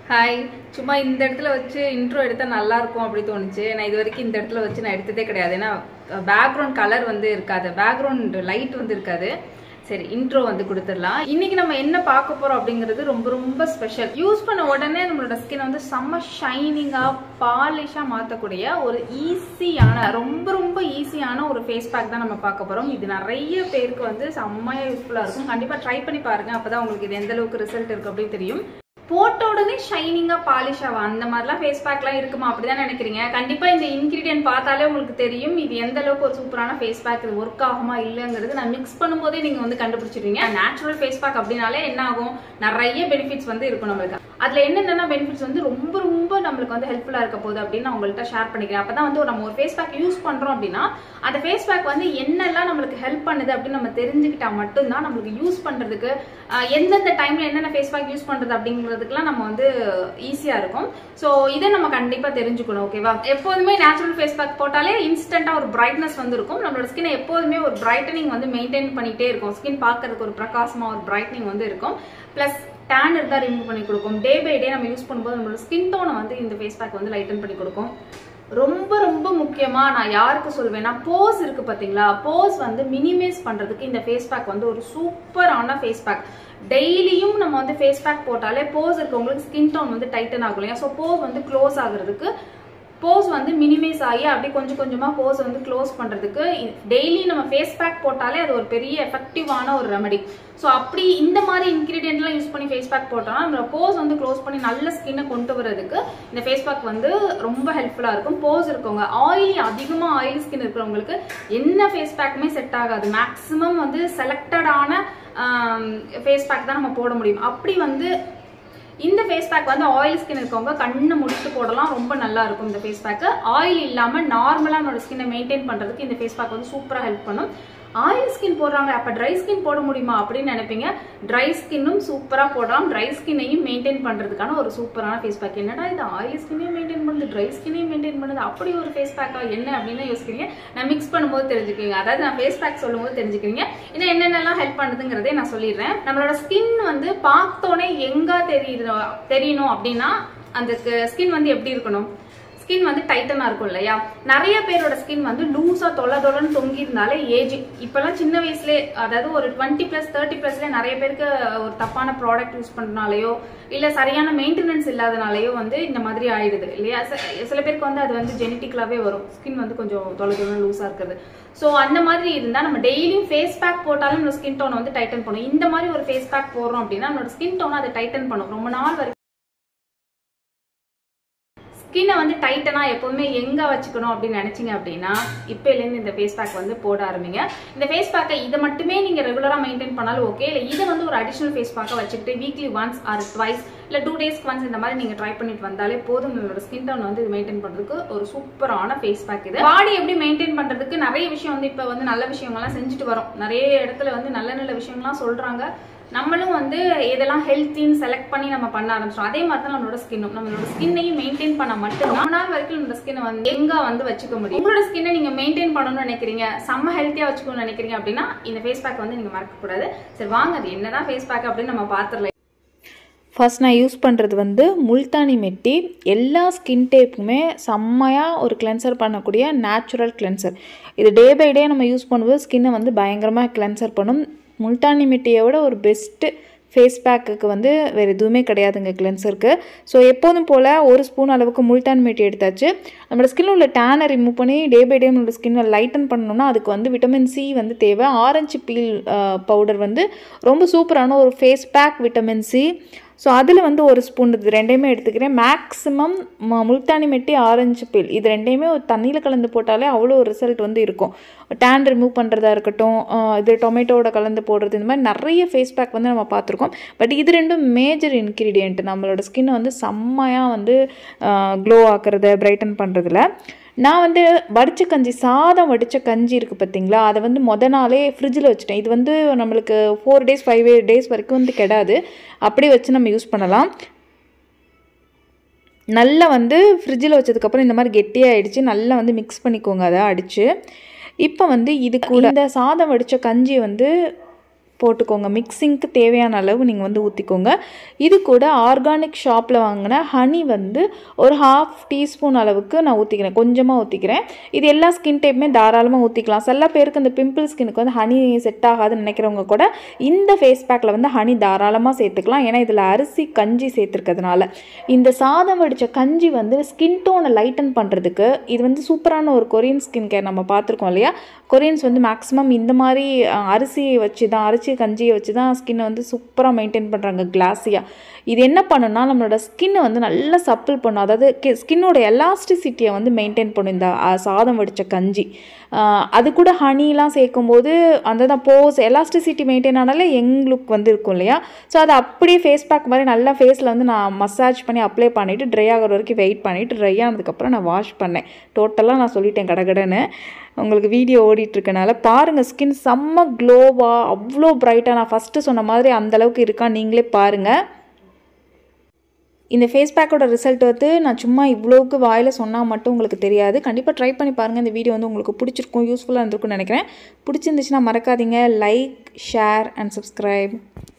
hi சும்மா இந்த இடத்துல வச்சு இன்ட்ரோ எடுத்தால் நல்லா இருக்கும் அப்படி தோணுச்சு நான் இது வரைக்கும் இந்த இடத்துல வச்சு நான் எடுத்ததே கிடையாது ஏன்னா பேக்ரவுண்ட் கலர் வந்து இருக்காது பேக்ரவுண்ட் லைட் வந்து இருக்காது சரி இன்ட்ரோ வந்து கொடுத்துடலாம் இன்னைக்கு நம்ம என்ன பார்க்க போறோம் அப்படிங்கிறது ரொம்ப ரொம்ப ஸ்பெஷல் யூஸ் பண்ண உடனே நம்மளோட ஸ்கின் வந்து செம்ம ஷைனிங்கா பாலிஷா மாத்தக்கூடிய ஒரு ஈஸியான ரொம்ப ரொம்ப ஈஸியான ஒரு ஃபேஸ் பேக் தான் நம்ம பார்க்க போறோம் இது நிறைய பேருக்கு வந்து செம்மையா யூஸ்ஃபுல்லா இருக்கும் கண்டிப்பா ட்ரை பண்ணி பாருங்க அப்பதான் உங்களுக்கு இது எந்த அளவுக்கு ரிசல்ட் இருக்கு அப்படின்னு தெரியும் போட்ட உடனே ஷைனிங்கா பாலிஷ் ஆகும் அந்த மாதிரிலாம் ஃபேஸ் பேக்லாம் இருக்குமா அப்படிதான் நினைக்கிறீங்க கண்டிப்பா இந்த இன்கிரீடியன்ட் பார்த்தாலே உங்களுக்கு தெரியும் இது எந்த அளவுக்கு ஒரு சூப்பரான ஃபேஸ் பேக் இது ஒர்க் ஆகுமா இல்லைங்கிறது நான் மிக்ஸ் பண்ணும்போதே நீங்க வந்து கண்டுபிடிச்சிருவீங்க நேச்சுரல் ஃபேஸ் பேக் அப்படின்னாலே என்ன ஆகும் நிறைய பெனிஃபிட்ஸ் வந்து இருக்கும் நம்மளுக்கு அதுல என்னென்ன பெனிஃபிட்ஸ் வந்து ரொம்ப ரொம்ப நம்மளுக்கு வந்து ஹெல்ப்ஃபுல்லா இருக்க போகுது அப்படின்னு நான் உங்கள்கிட்ட ஷேர் பண்ணிக்கிறேன் அப்பதான் வந்து நம்ம ஒரு ஃபேஸ் பேக் யூஸ் பண்றோம் அப்படின்னா அந்த ஃபேஸ் பேக் வந்து என்னெல்லாம் நம்மளுக்கு ஹெல்ப் பண்ணுது அப்படின்னு நம்ம தெரிஞ்சுக்கிட்டா மட்டும்தான் நம்மளுக்கு யூஸ் பண்றதுக்கு ஆஹ், எந்தெந்த டைம்ல என்னென்ன ஃபேஸ் பேக் யூஸ் பண்றது அப்படிங்கிறதுக்குலாம் நம்ம வந்து ஈஸியா இருக்கும் ஸோ இதை நம்ம கண்டிப்பா தெரிஞ்சுக்கணும் ஓகேவா எப்போதுமே நேச்சுரல் ஃபேஸ் பேக் போட்டாலே இன்ஸ்டன்டா ஒரு பிரைட்னஸ் வந்து இருக்கும் நம்மளோட ஸ்கின் எப்போதுமே ஒரு பிரைட்டனிங் வந்து மெயின்டைன் பண்ணிட்டே இருக்கும் ஸ்கின் பார்க்கறதுக்கு ஒரு பிரகாசமா ஒரு பிரைட்னிங் வந்து இருக்கும் பிளஸ் டேன் இருந்தால் ரிமூவ் பண்ணி கொடுக்கும் டே பை டே நம்ம யூஸ் பண்ணும்போது நம்மளோட ஸ்கின் டோனை வந்து இந்த ஃபேஸ் பேக் வந்து லைட்டன் பண்ணி கொடுக்கும் ரொம்ப ரொம்ப முக்கியமா நான் யாருக்கு சொல்வேன்னா போஸ் இருக்கு பாத்தீங்களா போஸ் வந்து மினிமைஸ் பண்றதுக்கு இந்த ஃபேஸ் பேக் வந்து ஒரு சூப்பரான ஃபேஸ் பேக் டெய்லியும் நம்ம வந்து ஃபேஸ் பேக் போட்டாலே போஸ் இருக்கவங்களுக்கு ஸ்கின் டோன் வந்து டைட்டன் ஆகும் இல்லையா ஸோ போஸ் வந்து க்ளோஸ் ஆகுறதுக்கு போஸ் வந்து மினிமைஸ் ஆகி அப்படி கொஞ்சம் கொஞ்சமா போஸ் வந்து க்ளோஸ் பண்றதுக்கு டெய்லி நம்ம ஃபேஸ் பேக் போட்டாலே அது ஒரு பெரிய எஃபெக்டிவான ஒரு ரெமடி ஸோ அப்படி இந்த மாதிரி இன்கிரீடியன்ட்லாம் யூஸ் பண்ணி ஃபேஸ் பேக் போட்டோம்னா நம்ம போஸ் வந்து க்ளோஸ் பண்ணி நல்ல ஸ்கின்னை கொண்டு வரதுக்கு இந்த ஃபேஸ் பேக் வந்து ரொம்ப ஹெல்ப்ஃபுல்லா இருக்கும் போஸ் இருக்கவங்க ஆயிலி அதிகமா ஆயிலி ஸ்கின் இருக்கிறவங்களுக்கு என்ன ஃபேஸ் பேக்குமே செட் ஆகாது மேக்ஸிமம் வந்து செலக்டடான ஃபேஸ் பேக் தான் நம்ம போட முடியும் அப்படி வந்து இந்த ஃபேஸ் பேக் வந்து ஆயில் ஸ்கின் இருக்கவங்க கண்ணை முடித்து போடலாம் ரொம்ப நல்லா இருக்கும் இந்த ஃபேஸ் பேக்கு ஆயில் இல்லாம நார்மலா நம்மளோட ஸ்கின்னை மெயின்டைன் பண்றதுக்கு இந்த ஃபேஸ் பேக் வந்து சூப்பரா ஹெல்ப் பண்ணும் ஆயில் ஸ்கின் போடுறாங்க அப்ப ட்ரை ஸ்கின் போட முடியுமா அப்படின்னு நினைப்பீங்க ட்ரை ஸ்கின்னும் சூப்பரா போடலாம் ட்ரை ஸ்கின்னையும் மெயின்டைன் பண்றதுக்கான ஒரு சூப்பரான ஃபேஸ் பேக் என்னடா இது ஆயில் ஸ்கின்னையும் மெயின்டைன் பண்ணுது ட்ரை ஸ்கின்னையும் மெயின்டைன் பண்ணுது அப்படி ஒரு ஃபேஸ் பேக்கா என்ன அப்படின்னு யோசிக்கிறீங்க நான் மிக்ஸ் பண்ணும்போது தெரிஞ்சுக்கிறீங்க அதாவது நான் ஃபேஸ் பேக் சொல்லும்போது தெரிஞ்சுக்கிறீங்க இன்னும் என்னென்னலாம் ஹெல்ப் பண்ணுதுங்கிறதே நான் சொல்லிடுறேன் நம்மளோட ஸ்கின் வந்து பார்த்தோன்னே எங்க தெரியுது தெரியணும் அப்படின்னா அந்த ஸ்கின் வந்து எப்படி இருக்கணும் ஸ்கின் வந்து டைட்டனா இருக்கும் இல்லையா நிறைய பேரோட ஸ்கின் வந்து லூஸா தொலை தொலைன்னு தொங்கி இருந்தாலே ஏஜ் இப்பெல்லாம் சின்ன வயசுலேயே அதாவது ஒரு டுவெண்ட்டி பிளஸ் தேர்ட்டி பிளஸ்ல நிறைய பேருக்கு ஒரு தப்பான ப்ராடக்ட் யூஸ் பண்றதுனாலயோ இல்ல சரியான மெயின்டெனன்ஸ் இல்லாதனாலயோ வந்து இந்த மாதிரி ஆயிடுது இல்லையா சில- சில பேருக்கு வந்து அது வந்து ஜெனட்டிக்கலாவே வரும் ஸ்கின் வந்து கொஞ்சம் தொலை தொலை லூஸா இருக்கிறது ஸோ அந்த மாதிரி இருந்தா நம்ம டெய்லியும் ஃபேஸ் பேக் போட்டாலும் நம்ம ஸ்கின் டோனை வந்து டைட்டன் பண்ணும் இந்த மாதிரி ஒரு ஃபேஸ் பேக் போடுறோம் அப்படின்னா நம்மளோட ஸ்கின் டோனை அதை டைட்டன் பண்ணும் ரொம்ப நாள் வரைக்கும் ஸ்கின்னை வந்து டைட்டனா எப்பவுமே எங்க வச்சுக்கணும் அப்படின்னு நினைச்சீங்க அப்படின்னா இப்பையிலேருந்து இந்த ஃபேஸ் பேக் வந்து போட ஆரம்பிங்க இந்த ஃபேஸ் பேக்கை இதை மட்டுமே நீங்க ரெகுலரா மெயின்டைன் பண்ணாலும் ஓகே இல்லை இதை வந்து ஒரு அடிஷனல் ஃபேஸ் பேக்கை வச்சுக்கிட்டு வீக்லி ஒன்ஸ் ஆர் ட்வைஸ் இல்லை டூ டேஸ்க்கு ஒன்ஸ் இந்த மாதிரி நீங்க ட்ரை பண்ணிட்டு வந்தாலே போதும் உங்களோட ஸ்கின் டோன் வந்து இது மெயின்டைன் பண்றதுக்கு ஒரு சூப்பரான ஃபேஸ் பேக் இது பாடி எப்படி மெயின்டைன் பண்றதுக்கு நிறைய விஷயம் வந்து இப்போ வந்து நல்ல விஷயங்கள்லாம் செஞ்சுட்டு வரோம் நிறைய இடத்துல வந்து நல்ல நல்ல விஷயங்கள்லாம் சொல்றாங்க நம்மளும் வந்து எதெல்லாம் ஹெல்த்தின்னு செலக்ட் பண்ணி நம்ம பண்ண ஆரம்பிச்சோம் அதே மாதிரி தான் நம்மளோட ஸ்கின்னும் நம்மளோட ஸ்கின்னையும் மெயின்டைன் பண்ண மட்டும் ரொம்ப நாள் வரைக்கும் நம்மளோட ஸ்கின்னை வந்து எங்க வந்து வச்சுக்க முடியும் உங்களோட ஸ்கின்னை நீங்க மெயின்டைன் பண்ணணும்னு நினைக்கிறீங்க செம்ம ஹெல்த்தியா வச்சுக்கணும்னு நினைக்கிறீங்க அப்படின்னா இந்த ஃபேஸ் பேக் வந்து நீங்க மறக்க கூடாது சரி வாங்க அது என்னதான் ஃபேஸ் பேக் அப்படின்னு நம்ம பாத்துரலாம் ஃபர்ஸ்ட் நான் யூஸ் பண்ணுறது வந்து முல்தானி மெட்டி எல்லா ஸ்கின் டேப்புக்குமே செம்மையாக ஒரு கிளென்சர் பண்ணக்கூடிய நேச்சுரல் கிளென்சர் இது டே பை டே நம்ம யூஸ் பண்ணும்போது ஸ்கின்னை வந்து பயங்கரமாக கிளென்சர் பண்ணும் முல்தானி மெட்டியை விட ஒரு பெஸ்ட்டு ஃபேஸ் பேக்குக்கு வந்து வேறு எதுவுமே கிடையாதுங்க கிளென்சருக்கு ஸோ எப்போதும் போல் ஒரு ஸ்பூன் அளவுக்கு முல்டான் மெட்டி எடுத்தாச்சு நம்மளோட ஸ்கின்ல உள்ள டேனை ரிமூவ் பண்ணி டே பை டே நம்மளோட ஸ்கின்னை லைட்டன் பண்ணணும்னா அதுக்கு வந்து விட்டமின் சி வந்து தேவை ஆரஞ்சு பீல் பவுடர் வந்து ரொம்ப சூப்பரான ஒரு face pack vitamin C so அதில் வந்து ஒரு ஸ்பூன் இது ரெண்டையுமே எடுத்துக்கிறேன் மேக்ஸிமம் முல்தானி மெட்டி ஆரஞ்சு பீல் இது ரெண்டையுமே ஒரு தண்ணியில் கலந்து போட்டாலே அவ்வளோ ஒரு ரிசல்ட் வந்து இருக்கும் டேன் ரிமூவ் பண்ணுறதா இருக்கட்டும் ஆஹ் இது டொமேட்டோட கலந்து போடுறது இந்த மாதிரி நிறைய ஃபேஸ் பேக் வந்து நம்ம பார்த்துருக்கோம் பட் இது ரெண்டும் மேஜர் இன்க்ரீடியன்ட் நம்மளோட ஸ்கின்னை வந்து செம்மையாக வந்து க்ளோ ஆக்குறது பிரைட்டன் பண்ணுறதுல நான் வந்து வடிச்ச கஞ்சி சாதம் வடித்த கஞ்சி இருக்குது பார்த்தீங்களா அதை வந்து மொத நாளே ஃப்ரிட்ஜில் வச்சுட்டேன் இது வந்து நம்மளுக்கு ஃபோர் டேஸ் ஃபைவ் டேஸ் வரைக்கும் வந்து கெடாது அப்படி வச்சு நம்ம யூஸ் பண்ணலாம் நல்லா வந்து ஃப்ரிட்ஜில் வச்சதுக்கப்புறம் இந்த மாதிரி கெட்டியாகிடுச்சு நல்லா வந்து மிக்ஸ் பண்ணிக்கோங்க அதை அடித்து இப்போ வந்து இது கூட இந்த சாதம் வடித்த கஞ்சியை வந்து போட்டுக்கோங்க மிக்சிங்க்கு தேவையான அளவு நீங்கள் வந்து ஊற்றிக்கோங்க இது கூட ஆர்கானிக் ஷாப்பில் வாங்கின ஹனி வந்து ஒரு ஹாஃப் டீஸ்பூன் அளவுக்கு நான் ஊற்றிக்கிறேன் கொஞ்சமாக ஊற்றிக்கிறேன் இது எல்லா ஸ்கின் டைப்புமே தாராளமாக ஊற்றிக்கலாம் சில பேருக்கு இந்த பிம்பிள் ஸ்கின்னுக்கு வந்து ஹனி செட் ஆகாதுன்னு நினைக்கிறவங்க கூட இந்த ஃபேஸ் பேக்கில் வந்து ஹனி தாராளமாக சேர்த்துக்கலாம் ஏன்னா இதில் அரிசி கஞ்சி சேர்த்துருக்கிறதுனால இந்த சாதம் வடித்த கஞ்சி வந்து ஸ்கின் டோனை லைட்டன் பண்ணுறதுக்கு இது வந்து சூப்பரான ஒரு கொரியன் ஸ்கின் கேர் நம்ம பார்த்துருக்கோம் இல்லையா கொரியன்ஸ் வந்து மேக்ஸிமம் இந்த மாதிரி அஹ், அரிசி வச்சு தான் அரிசி கஞ்சியை வச்சு தான் ஸ்கின்னை வந்து சூப்பராக மெயின்டைன் பண்ணுறாங்க கிளாஸியாக இது என்ன பண்ணுன்னா நம்மளோட ஸ்கின்னை வந்து நல்லா சப்பிள் பண்ணும் அதாவது ஸ்கின்னோட எலாஸ்டிசிட்டியை வந்து மெயின்டைன் பண்ணும் இந்த அஹ், சாதம் வடித்த கஞ்சி அஹ், அது கூட ஹனிலாம் சேர்க்கும்போது அந்த தான் போஸ் எலாஸ்டிசிட்டி மெயின்டைன் ஆனாலே யங் லுக் வந்து இருக்கும் இல்லையா ஸோ அதை அப்படியே ஃபேஸ் பேக் மாதிரி நல்லா ஃபேஸில் வந்து நான் மசாஜ் பண்ணி அப்ளை பண்ணிவிட்டு ட்ரை ஆகிற வரைக்கும் வெயிட் பண்ணிவிட்டு ட்ரை ஆனதுக்கப்புறம் நான் வாஷ் பண்ணேன் டோட்டலாக நான் சொல்லிட்டேன் கடகடன்னு உங்களுக்கு வீடியோ ஓடிட்டுருக்கனால பாருங்கள் ஸ்கின் செம்ம க்ளோவாக அவ்வளோ பிரைட்டாக நான் ஃபஸ்ட்டு சொன்ன மாதிரி அந்த அளவுக்கு இருக்கா நீங்களே பாருங்கள் இந்த ஃபேஸ் பேக்கோட ரிசல்ட் வந்து நான் சும்மா இவ்வளோவுக்கு வாயில் சொன்னால் மட்டும் உங்களுக்கு தெரியாது கண்டிப்பாக ட்ரை பண்ணி பாருங்கள் இந்த வீடியோ வந்து உங்களுக்கு பிடிச்சிருக்கும் யூஸ்ஃபுல்லாக இருந்திருக்கும்னு நினைக்கிறேன் பிடிச்சிருந்துச்சுன்னா மறக்காதீங்க லைக் ஷேர் அண்ட் சப்ஸ்கிரைப்